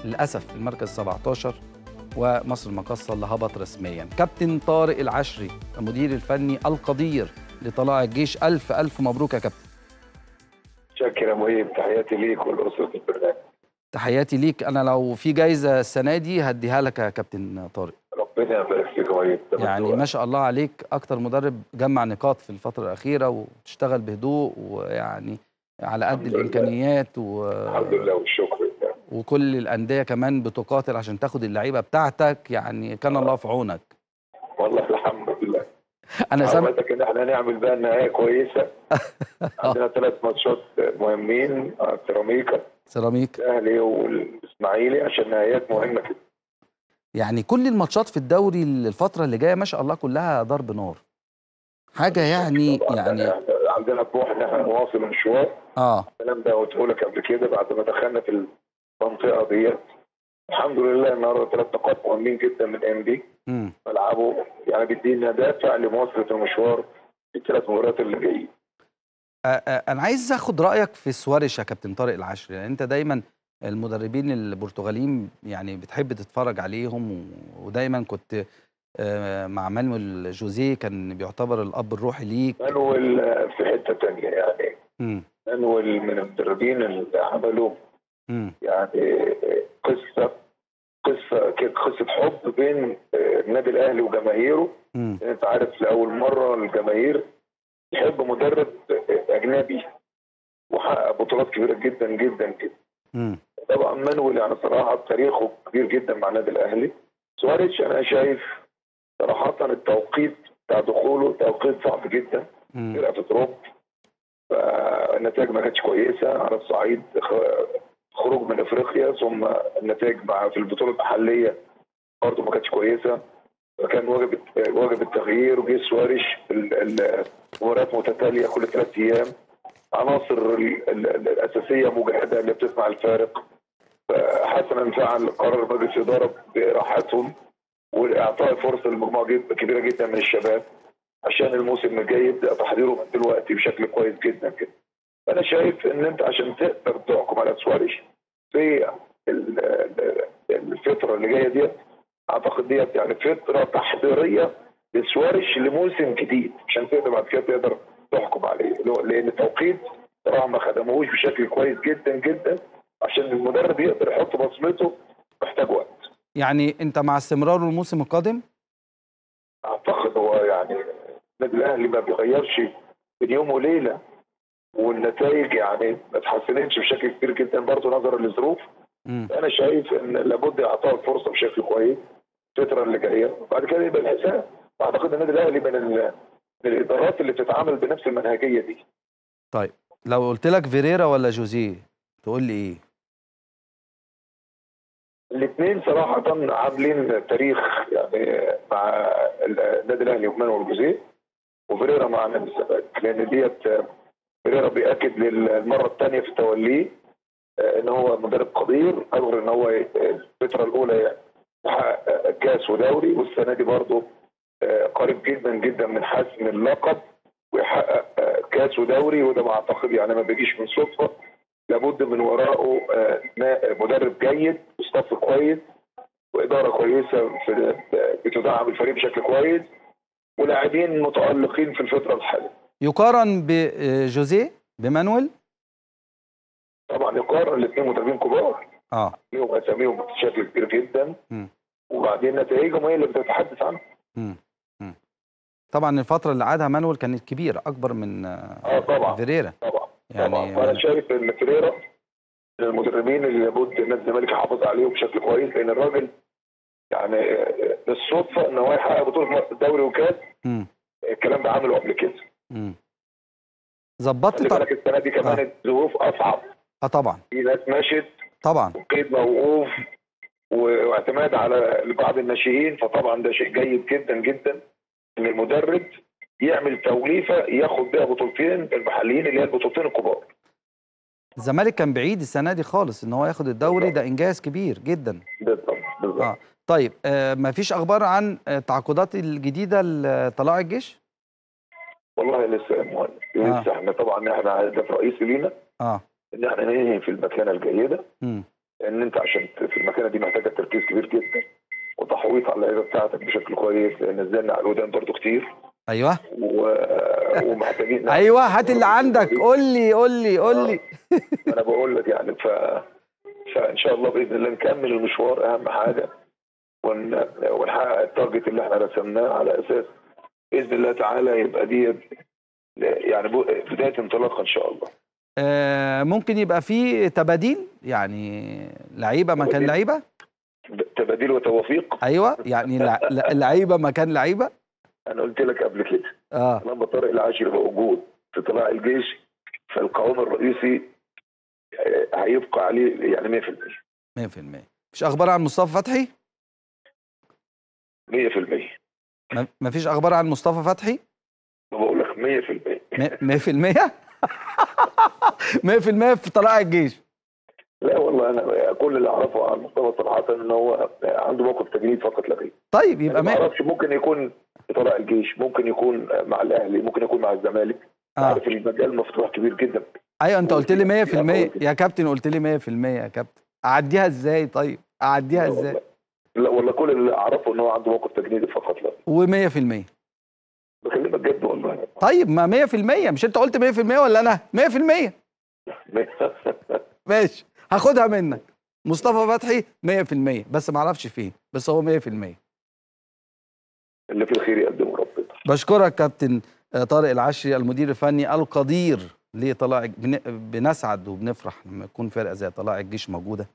للاسف المركز 17 ومصر المقاصه اللي هبط رسميا كابتن طارق العشري المدير الفني القدير لطلائع الجيش الف الف مبروك يا كابتن شكرا يا مهيب تحياتي ليك ولاسره البرنامج تحياتي ليك انا لو في جايزه السنه دي هديها لك يا كابتن طارق ربنا يبارك فيك يا مهيب ده يعني مبروك. ما شاء الله عليك اكتر مدرب جمع نقاط في الفتره الاخيره وتشتغل بهدوء ويعني على قد الحمد لله. الامكانيات و... الحمد لله والشكر لله وكل الانديه كمان بتقاتل عشان تاخد اللعيبه بتاعتك يعني كان الله في عونك والله الحمد لله انا سامع عودتك ان احنا نعمل بقى نهايه كويسه عندنا ثلاث ماتشات مهمين آه، سيراميكا سيراميك الاهلي والاسماعيلي عشان نهايات مهمه كده يعني كل الماتشات في الدوري الفتره اللي جايه ما شاء الله كلها ضرب نار حاجه يعني طبعاً يعني إحنا عندنا طموح ان احنا نواصل المشوار اه الكلام ده قلته لك قبل كده بعد ما دخلنا في المنطقه ديت الحمد لله النهارده ثلاث نقاط مهمين جدا من ام دي امم ملعبه يعني بيدينا دافع لمواصله المشوار في الثلاث مباريات اللي جايين انا عايز اخد رايك في سواريش يا كابتن طارق العشري يعني انت دايما المدربين البرتغاليين يعني بتحب تتفرج عليهم و- ودايما كنت آه، مع مانويل جوزيه كان بيعتبر الاب الروحي ليك مانويل في حته ثانيه يعني امم مانويل من المدربين اللي عملوا امم يعني قصه قصه كده قصه حب بين النادي الاهلي وجماهيره امم انت عارف لاول مره الجماهير تحب مدرب اجنبي وحقق بطولات كبيره جدا جدا جدا امم طبعا مانويل يعني صراحه تاريخه كبير جدا مع النادي الاهلي سواريتش انا شايف صراحه التوقيت بتاع دخوله توقيت صعب جدا فرقه في دروب فالنتائج ما كانتش كويسه على الصعيد خ- خروج من افريقيا ثم النتائج مع في البطوله المحليه برضه ما كانتش كويسه فكان واجب واجب التغيير وجه سواريش ال- ال- مباريات متتاليه كل ثلاث ايام عناصر ال- ال- الاساسيه مجهده اللي بتصنع الفارق حسنا فعل قرار مجلس الاداره براحتهم واعطاء فرصه لمجموعه جد- كبيره جدا من الشباب عشان الموسم الجاي يبدا تحضيره من دلوقتي بشكل كويس جدا كده. انا شايف ان انت عشان تقدر تحكم على سواريش في ال- ال- الفتره اللي جايه ديت اعتقد ديت يعني فتره تحضيريه لسواريش لموسم جديد عشان تقدر بعد كده تقدر تحكم عليه لو- لان التوقيت صراحه ما خدموهوش بشكل كويس جدا جدا عشان المدرب يقدر يحط بصمته محتاج وقت. يعني انت مع استمراره الموسم القادم اعتقد هو يعني النادي الاهلي ما بيغيرش بين يوم وليله والنتائج يعني ما اتحسنتش بشكل كبير جدا برضه نظرا للظروف امم انا شايف ان لابد اعطاء الفرصه بشكل كويس الفتره اللي جايه وبعد كده يبقى الحساب اعتقد النادي الاهلي من, ال- من الادارات اللي بتتعامل بنفس المنهجيه دي طيب لو قلت لك فيريرا ولا جوزيه تقول لي ايه الاثنين صراحه عاملين تاريخ يعني مع النادي الاهلي ومانويل جوزيه وفيريرا مع نادي الزمالك لان ديت فيريرا بياكد للمره الثانيه في توليه آه، ان هو مدرب قدير قدر ان هو ي- الفتره الاولى يحقق كاس ودوري والسنه دي برضه آه، قريب جدا جدا من حسم اللقب ويحقق آه، كاس ودوري وده ما اعتقد يعني ما بيجيش من صدفه لابد من وراءه آه، نا- مدرب جيد وستاف كويس واداره كويسه في بتدعم الفريق بشكل كويس ولاعبين متالقين في الفتره الحاليه يقارن بجوزيه بمانويل طبعا يقارن الاثنين مدربين كبار اه ليهم اساميهم بشكل كبير جدا مم. وبعدين نتائجهم هي اللي بتتحدث عنها مم. مم. طبعا الفتره اللي قعدها مانويل كانت كبيره اكبر من اه طبعا فيريرا طبعا يعني طبعا فانا شايف ان فريرا من المدربين اللي لابد النادي الزمالك يحافظ عليهم بشكل كويس لان الراجل يعني آه، بالصدفه ان هو يحقق بطوله الدوري وكاس مم. الكلام ده عمله قبل كده مم. ظبطت خلي طب... بالك السنه دي كمان آه. الظروف اصعب اه طبعا في ناس مشت طبعا وقيد موقوف و- واعتماد على بعض الناشئين فطبعا ده شيء جيد جدا جدا ان المدرب يعمل توليفه ياخد بيها بطولتين المحليين اللي هي البطولتين الكبار الزمالك كان بعيد السنه دي خالص ان هو ياخد الدوري ده انجاز كبير جدا بالظبط بالظبط اه طيب آه مفيش اخبار عن آه، التعاقدات الجديده لطلائع الجيش والله لسه يا مهند آه. لسه احنا طبعا احنا هدف رئيسي لينا اه ان احنا ننهي في المكانه الجيده امم لان انت عشان ت- في المكانه دي محتاجه تركيز كبير جدا وتحويط على اللعيبه بتاعتك بشكل كويس لان نزلنا على الودان برضو كتير ايوه و... ومحتاجين ايوه هات اللي عندك قول لي قول لي قول لي انا بقول لك يعني ف فان شاء الله باذن الله نكمل المشوار اهم حاجه ون... ونحقق التارجت اللي احنا رسمناه على اساس باذن الله تعالى يبقى دي يعني ب- بدايه انطلاقه ان شاء الله آه ممكن يبقى في تباديل يعني لعيبه مكان تباديل. لعيبه تباديل وتوافيق ايوه يعني لع- لع- لعيبه مكان لعيبه انا قلت لك قبل كده اه لما طارق العاشر موجود في طلاع الجيش فالقوام الرئيسي آه، هيبقى عليه يعني 100% 100% مفيش اخبار عن مصطفى فتحي 100% ما- مفيش اخبار عن مصطفى فتحي بقول لك 100% م- 100% 100% في طلائع الجيش لا والله انا كل اللي اعرفه عن مصطفى صراحه ان هو عنده موقف تجنيد فقط لا غير طيب يبقى انا ما ما اعرفش ممكن يكون في طلائع الجيش ممكن يكون مع الاهلي ممكن يكون مع الزمالك اه عارف المجال مفتوح كبير جدا ايوه انت قلت لي 100% يا يا كابتن قلت لي 100% يا كابتن اعديها ازاي طيب اعديها لا ازاي والله. لا والله كل اللي اعرفه ان هو عنده موقف تجنيدي فقط لا غير. و100% بكلمك جد والله طيب ما 100% مش انت قلت 100% ولا انا 100% ماشي هاخدها منك مصطفى فتحي 100% بس ما اعرفش فين بس هو 100% اللي في الخير يقدمه ربنا بشكرك كابتن آه، طارق العشري المدير الفني القدير لطلائع بن- بنسعد وبنفرح لما يكون فرقه زي طلائع الجيش موجوده